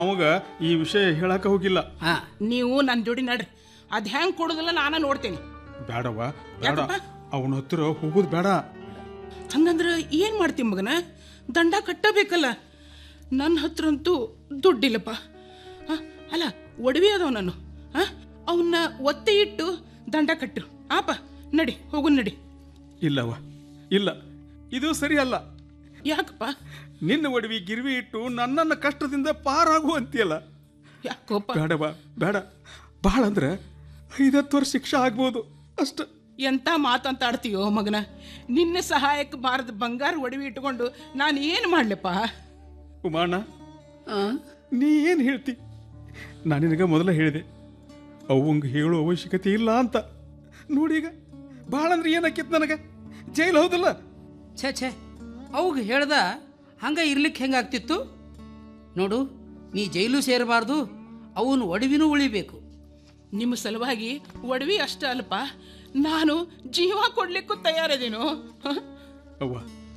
ಅವಾಗ ಈ ವಿಷಯ ಹೇಳಕ ಹೋಗಿಲ್ಲ ಹಾ ನೀವು ನನ್ನ ಜೋಡಿ ನಡ್ರಿ ಅದ್ ಹೆಂಗ್ ಕೊಡುದಿಲ್ಲ ನಾನ ನೋಡ್ತೇನೆ ಬೇಡವ್ವ ಬೇಡ ಯಾಕಪ್ಪ? ಅವನ ಹತ್ರ ಹೋಗೋದು ಬೇಡ ಹಂಗಂದ್ರ ಏನ್ ಮಾಡ್ತಿ ಮಗನ ದಂಡ ಕಟ್ಟಬೇಕಲ್ಲ ನನ್ನ ಹತ್ರ ಅಂತೂ ದುಡ್ಡಿಲ್ಲಪ್ಪ ಆ, ಅಲ್ಲ ಒಡವೆ ಅದಾವ ನಾನು ಅವನ್ನ ಒತ್ತೆ ಇಟ್ಟು ದಂಡ ಕಟ್ಟು ಆಪ ನಡಿ ಹೋಗು ನಡಿ ಇಲ್ಲವ್ವ ಇಲ್ಲ ಇದು ಸರಿ ಅಲ್ಲ ಯಾಕಪ್ಪ ನಿನ್ನ ಒಡವಿ ಗಿರ್ವಿ ಇಟ್ಟು ನನ್ನನ್ನ ಕಷ್ಟದಿಂದ ಪಾರಾಗು ಅಂತೀಯಲ್ಲ ಯಾಕೋಪ ಬೇಡವ್ವ ಬೇಡ ಭಾಳ ಅಂದ್ರೆ ಐದತ್ತು ವರ್ಷ ಶಿಕ್ಷೆ ಆಗ್ಬೋದು ಅಷ್ಟ ಎಂತ ಮಾತಂತ ಆಡ್ತೀಯೋ ಮಗನ ನಿನ್ನ ಸಹಾಯಕ್ಕೆ ಬಾರದ ಬಂಗಾರ ಒಡವೆ ಇಟ್ಕೊಂಡು ನಾನು ಏನು ಮಾಡ್ಲಪ್ಪ ಉಮಾಣ ಆ? ನೀ ಏನು ಹೇಳ್ತಿ ನಾನು ನಿನಗೆ ಮೊದಲ ಹೇಳಿದೆ ಅವಂಗೆ ಹೇಳೋ ಅವಶ್ಯಕತೆ ಇಲ್ಲ ಅಂತ ನೋಡೀಗ ಭಾಳ ಅಂದ್ರೆ ಏನಾಕಿತ್ತು ನನಗೆ ಜೈಲು ಹೌದಲ್ಲ ಛೇ ಛೇ ಅವಾಗ ಹೇಳ್ದ ಹಂಗ ಇರ್ಲಿಕ್ಕೆ ಹೆಂಗಾಗ್ತಿತ್ತು ನೋಡು ನೀ ಜೈಲು ಸೇರಬಾರ್ದು ಅವನು ಒಡವಿನೂ ಉಳಿಬೇಕು ನಿಮ್ಮ ಸಲುವಾಗಿ ಒಡವಿ ಅಷ್ಟ ಅಲ್ಪ ನಾನು ಜೀವ ಕೊಡ್ಲಿಕ್ಕೂ ತಯಾರದೇನು ಹ? ಅವ್ವ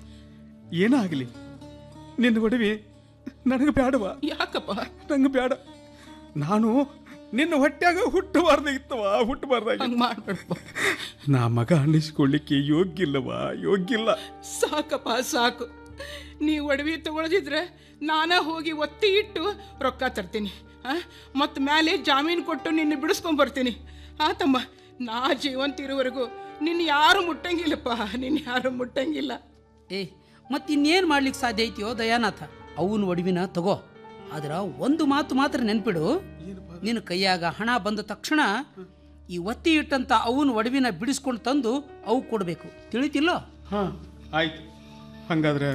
ಏನಾಗಲಿ ನಿನ್ನ ಒಡವಿ ನನಗೆ ಬೇಡವ ಯಾಕಪ್ಪ ನಂಗೆ ಬೇಡ ನಾನು ನಿನ್ನ ಹೊಟ್ಯಾಗ ಹುಟ್ಟಬಾರ್ದಾಗಿತ್ತವ ಹುಟ್ಟಬಾರ್ದಾಗಿ ಹಂಗ್ ಮಾಡ್ಬೇಡಪ್ಪ ನಾ ಮಗ ಅನ್ನಿಸ್ಕೊಳ್ಳಿಕ್ಕೆ ಯೋಗ್ಯಿಲ್ಲವ ಯೋಗ್ಯಿಲ್ಲ ಸಾಕಪ್ಪ ಸಾಕು ನೀ ಒಡವಿ ತಗೊಳ್ದಿದ್ರೆ ನಾನ ಹೋಗಿ ಒತ್ತಿ ಇಟ್ಟು ರೊಕ್ಕ ತರ್ತೀನಿ ಮತ್ತು ಮೇಲೆ ಜಾಮೀನು ಕೊಟ್ಟು ನಿನ್ನ ಬಿಡಿಸ್ಕೊಂಡ್ ಬರ್ತೀನಿ ಆತಮ್ಮ ನಾ ಜೀವಂತ ಇರೋವರೆಗೂ ನಿನ್ನ ಯಾರು ಮುಟ್ಟಂಗಿಲ್ಲಪ್ಪ ನಿನ್ನ ಯಾರು ಮುಟ್ಟಂಗಿಲ್ಲ ಏ ಮತ್ತೆ ಇನ್ನೇನು ಮಾಡ್ಲಿಕ್ಕೆ ಸಾಧ್ಯ ಐತಿಯೋ ದಯಾನಾಥ ಅವನ ಒಡವಿನ ತಗೋ ಆದ್ರ ಒಂದು ಮಾತು ಮಾತ್ರ ನೆನ್ಪಿಡು ನಿನ್ನ ಕೈಯಾಗ ಹಣ ಬಂದ ತಕ್ಷಣ ಈ ಒತ್ತಿ ಇಟ್ಟಂತ ಅವನ ಒಡವಿನ ಬಿಡಿಸ್ಕೊಂಡು ತಂದು ಅವು ಕೊಡಬೇಕು ತಿಳಿತಿಲ್ಲೋ ಹಾಂ ಆಯ್ತು ಹಂಗಾದ್ರೆ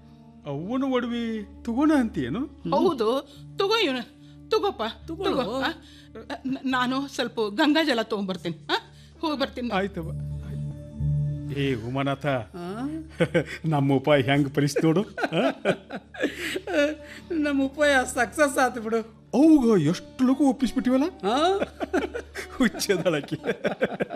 ಅವನ ಒಡವಿ ತಗೋಣ ಅಂತೀಯೇನು ಹೌದು ತಗೋ ಇವನು ತಗೋಪ್ಪ ತಗೋ ಆ? ನ- ನಾನು ಸ್ವಲ್ಪ ಗಂಗಾ ಜಲ ತೊಗೊಂಬರ್ತೀನಿ ಹೋಗಿ ಬರ್ತೀನಿ ಆಯ್ತವ ಏ ಉಮಾನಾಥ ಆ? ನಮ್ಮ ಉಪಾಯ ಹೆಂಗ್ ಪರಿಸ್ಥಿತಿ ನೋಡು ನಮ್ಮ ಉಪಾಯ ಸಕ್ಸಸ್ ಆತು ಬಿಡು ಅವಾಗ ಎಷ್ಟು ಲಗು ಒಪ್ಪಿಸ್ಬಿಟ್ಟಿವಲ್ಲ ಆ? ಹುಚ್ಚದಳಕ್ಕೆ